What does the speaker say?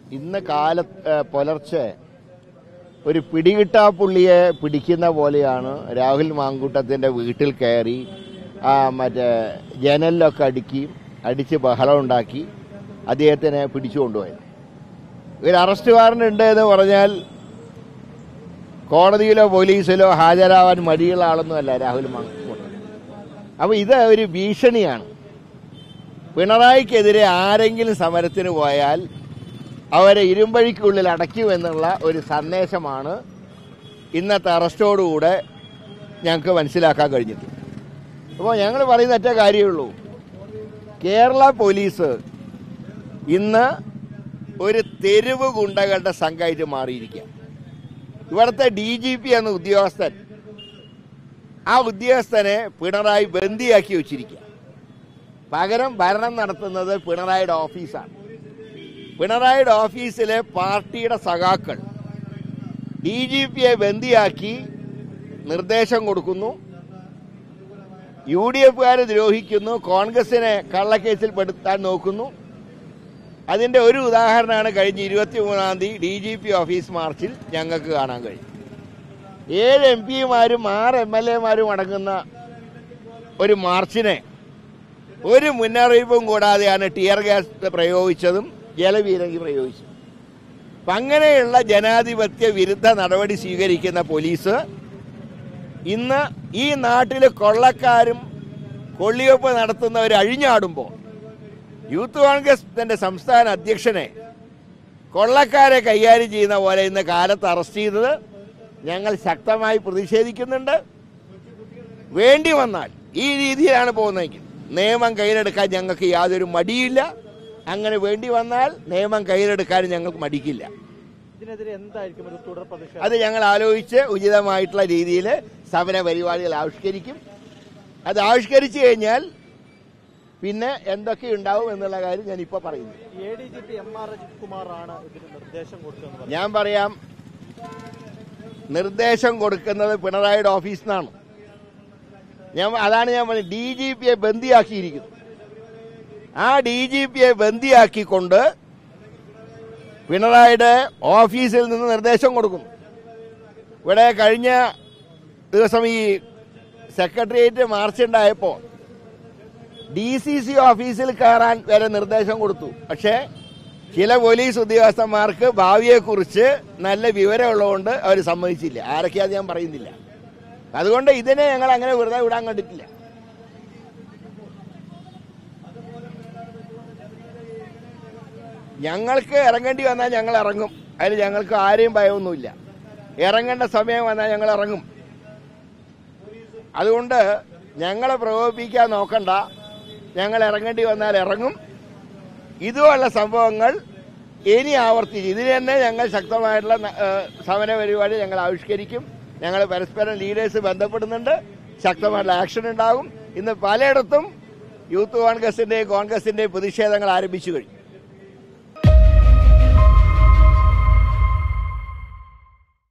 ഇന്ന് കാല ഏ, പുലർച്ചെ ഒരു പിടികിട്ടാപ്പുള്ളിയെ പിടിക്കുന്ന പോലെയാണ് രാഹുൽ മാങ്കൂട്ടത്തിന്റെ വീട്ടിൽ കയറി ആ മറ്റേ ജനലിലൊക്കെ അടുക്കി അടിച്ച് ബഹളം ഉണ്ടാക്കി അദ്ദേഹത്തിനെ പിടിച്ചു കൊണ്ടുപോയത് ഒരു അറസ്റ്റ് വാറണ്ട് ഉണ്ട് എന്ന് പറഞ്ഞാൽ കോടതിയിലോ പോലീസിലോ ഹാജരാവാൻ മടിയുള്ള ആളൊന്നുമല്ല രാഹുൽ മാങ്കൂട്ടം അപ്പോൾ ഇത് ഒരു ഭീഷണിയാണ് പിണറായിക്കെതിരെ ആരെങ്കിലും സമരത്തിന് പോയാൽ അവരെ ഇരുമ്പഴിക്കുള്ളിൽ അടയ്ക്കുമെന്നുള്ള ഒരു സന്ദേശമാണ് ഇന്നത്തെ അറസ്റ്റോടുകൂടെ ഞങ്ങൾക്ക് മനസ്സിലാക്കാൻ കഴിഞ്ഞിട്ട് അപ്പോൾ ഞങ്ങൾ പറയുന്ന ഒറ്റ കാര്യമുള്ളൂ കേരള പോലീസ് ഇന്ന് ഒരു തെരുവ് ഗുണ്ടകളുടെ സംഘമായിട്ട് മാറിയിരിക്കുക ഇവിടുത്തെ ഡി ജി പി എന്ന ഉദ്യോഗസ്ഥൻ ആ ഉദ്യോഗസ്ഥനെ പിണറായി ബന്ദിയാക്കി വെച്ചിരിക്കുക പകരം ഭരണം നടത്തുന്നത് പിണറായിയുടെ ഓഫീസാണ് പിണറായിയുടെ ഓഫീസിലെ പാർട്ടിയുടെ സഖാക്കൾ ഡി ജി പിയെ ബന്ദിയാക്കി നിർദ്ദേശം കൊടുക്കുന്നു യു ഡി എഫുകാരെ ദ്രോഹിക്കുന്നു കോൺഗ്രസിനെ കള്ളക്കേസിൽ പെടുത്താൻ നോക്കുന്നു അതിന്റെ ഒരു ഉദാഹരണമാണ് കഴിഞ്ഞ ഇരുപത്തി മൂന്നാം തീയതി ഡി ജി പി ഓഫീസ് മാർച്ചിൽ ഞങ്ങൾക്ക് കാണാൻ കഴിയും ഏഴ് എം പിമാരും ആറ് എം എൽ എമാരും അടങ്ങുന്ന ഒരു മാർച്ചിനെ ഒരു മുന്നറിയിപ്പും കൂടാതെയാണ് ടിയർ ഗ്യാസ് പ്രയോഗിച്ചതും ജലപീരങ്കി പ്രയോഗിച്ചതും അപ്പം അങ്ങനെയുള്ള ജനാധിപത്യ വിരുദ്ധ നടപടി സ്വീകരിക്കുന്ന പോലീസ് ഇന്ന് ഈ നാട്ടിൽ കൊള്ളക്കാരും കൊള്ളിവെപ്പ് നടത്തുന്നവർ അഴിഞ്ഞാടുമ്പോൾ യൂത്ത് കോൺഗ്രസ് തന്റെ സംസ്ഥാന അധ്യക്ഷനെ കൊള്ളക്കാരെ കൈകാര്യം ചെയ്യുന്ന പോലെ ഇന്ന് കാലത്ത് അറസ്റ്റ് ചെയ്തത് ഞങ്ങൾ ശക്തമായി പ്രതിഷേധിക്കുന്നുണ്ട് വേണ്ടി വന്നാൽ ഈ രീതിയിലാണ് പോകുന്നതെങ്കിൽ നിയമം കയ്യിലെടുക്കാൻ ഞങ്ങൾക്ക് യാതൊരു മടിയില്ല അങ്ങനെ വേണ്ടി വന്നാൽ നിയമം കയ്യിലെടുക്കാൻ ഞങ്ങൾക്ക് മടിക്കില്ല ഇതിനെതിരെ എന്തായിരിക്കും ഒരു തുടർ പ്രതിഷേധം അത് ഞങ്ങൾ ആലോചിച്ച് ഉചിതമായിട്ടുള്ള രീതിയിൽ സമര പരിപാടികൾ ആവിഷ്കരിക്കും അത് ആവിഷ്കരിച്ചു കഴിഞ്ഞാൽ പിന്നെ എന്തൊക്കെ ഉണ്ടാവും എന്നുള്ള കാര്യം ഞാൻ ഇപ്പോൾ പറയുന്നു A D G P M R Ajith കുമാറാണ് ഇതിന് നിർദ്ദേശം കൊടുത്തതെന്ന് പറഞ്ഞു ഞാൻ പറയാം നിർദ്ദേശം കൊടുക്കുന്നത് പിണറായിയുടെ ഓഫീസിൽ നിന്നാണ് ഞാൻ അതാണ് ഞാൻ പറഞ്ഞത് ഡി ജി പിയെ ബന്ദിയാക്കിയിരിക്കുന്നു ആ ഡി ജി പിയെ ബന്ദിയാക്കിക്കൊണ്ട് പിണറായിയുടെ ഓഫീസിൽ നിന്ന് നിർദ്ദേശം കൊടുക്കുന്നു ഇവിടെ കഴിഞ്ഞ ദിവസം ഈ സെക്രട്ടേറിയറ്റ് മാർച്ച് ഉണ്ടായപ്പോൾ ഡി സി സി ഓഫീസിൽ കയറാൻ വരെ നിർദ്ദേശം കൊടുത്തു പക്ഷേ ചില പോലീസ് ഉദ്യോഗസ്ഥന്മാർക്ക് ഭാവിയെക്കുറിച്ച് നല്ല വിവരമുള്ളതുകൊണ്ട് അവർ സമ്മതിച്ചില്ല ആരൊക്കെയാത് ഞാൻ പറയുന്നില്ല അതുകൊണ്ട് ഇതിനെ ഞങ്ങൾ അങ്ങനെ വെറുതെ വിടാൻ കണ്ടിട്ടില്ല ഞങ്ങൾക്ക് ഇറങ്ങേണ്ടി വന്നാൽ ഞങ്ങൾ ഇറങ്ങും അതിന് ഞങ്ങൾക്ക് ആരെയും ഭയമൊന്നുമില്ല ഇറങ്ങേണ്ട സമയം വന്നാൽ ഞങ്ങൾ ഇറങ്ങും അതുകൊണ്ട് ഞങ്ങളെ പ്രകോപിപ്പിക്കാൻ നോക്കണ്ട ഞങ്ങൾ ഇറങ്ങേണ്ടി വന്നാൽ ഇറങ്ങും ഇതുപോലുള്ള സംഭവങ്ങൾ ഇനി ആവർത്തിച്ച് ഇതിന് തന്നെ ഞങ്ങൾ ശക്തമായിട്ടുള്ള ന- ഏഹ് സമര പരിപാടി ഞങ്ങൾ ആവിഷ്കരിക്കും ഞങ്ങൾ പരസ്പരം ലീഡേഴ്സ് ബന്ധപ്പെടുന്നുണ്ട് ശക്തമായിട്ടുള്ള ആക്ഷൻ ഉണ്ടാകും ഇന്ന് പലയിടത്തും യൂത്ത് കോൺഗ്രസിന്റെയും കോൺഗ്രസിന്റെയും പ്രതിഷേധങ്ങൾ ആരംഭിച്ചു കഴിഞ്ഞു